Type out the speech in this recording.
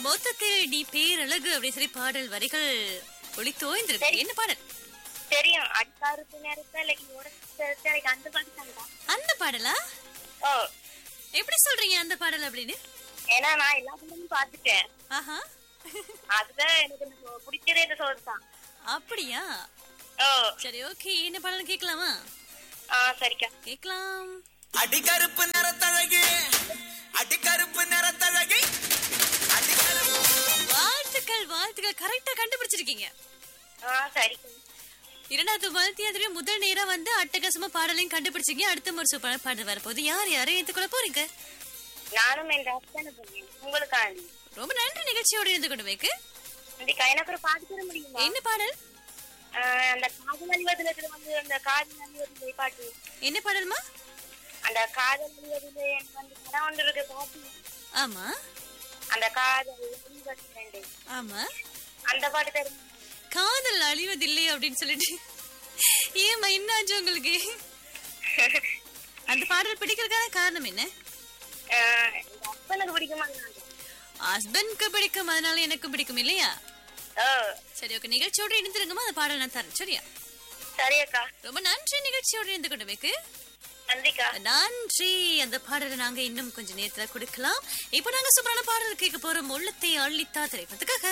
மொத்தத்தில் நீ பேரழகு அப்படின்னு சொல்லி பாடல் வரிகள் ஒளி தோய்ந்திருக்கு என்ன பாடல் தெரியும் அடிக்காருக்கு நேரத்துல லைக் எனக்கு அந்த பாட்டு தான்டா அந்த பாடலா ஓ எப்படி சொல்றீங்க அந்த பாடல் அப்படின்னு ஏன்னா நான் எல்லா படமும் பாத்துட்டேன் ஆஹா அதுதான் எனக்கு இந்த பிடிச்சதே இந்த சோறு தான் அப்படியா ஓ சரி ஓகே என்ன பாடல் கேட்கலாமா ஆ சரிக்கா கேட்கலாம் அடிக்கருப்பு நிறத்தழகு அடிக்கருப்பு நிறத்தழகு அடிக்கருப்பு வாழ்த்துக்கள் வாழ்த்துக்கள் கரெக்டா கண்டுபிடிச்சிருக்கீங்க ஆ சரிக்கா இரண்டாவது வாழ்த்தியாதிரியும் முதல் நேரா வந்து அட்டகாசமா பாடலையும் கண்டுபிடிச்சிங்க அடுத்த ஒரு சூப்பரான பாடல் வரப்போகுது யார் யாரை ஏத்துக்கொள்ள போறீங்க நானும் என் ஹஸ்பண்ட் பண்ணேன் உங்களுக்காண்டி ரொம்ப நன்றி நிகழ்ச்சியோட இருந்து கொண்டு வைக்கு இந்த கைனப்புற பாட்டு தர முடியுமா என்ன பாடல் ஆ, அந்த காதல் அழிவதில் இருக்கிற வந்து அந்த காதல் அழிவதில் பாட்டு என்ன பாடல்மா அந்த காதல் அழிவதில் எனக்கு வந்து படம் ஒன்று இருக்கு பாட்டு ஆமா அந்த காதல் அழிவதில் ஆமா அந்த பாட்டு தரும் காதல் அழிவதில்லை அப்படின்னு சொல்லிட்டு ஏமா என்ன ஆச்சு உங்களுக்கு அந்த பாடல் பிடிக்கிறதுக்கான காரணம் என்ன ஹஸ்பண்டுக்கு பிடிக்குமா ஹஸ்பண்ட்க்கு பிடிக்கும் அதனால எனக்கும் பிடிக்கும் இல்லையா ஓ சரி ஓகே நிகழ்ச்சியோட இணைந்திருங்கம்மா அந்த பாடல் நான் தரேன் சரியா சரி அக்கா ரொம்ப நன்றி நிகழ்ச்சியோட இருந்து கொண்டு வைக்கு நன்றிக்கா நன்றி அந்த பாடலை நாங்க இன்னும் கொஞ்ச நேரத்துல கொடுக்கலாம் இப்போ நாங்க சூப்பரான பாடல் கேட்க போறோம் உள்ளத்தை அள்ளித்தா திரைப்படத்துக்காக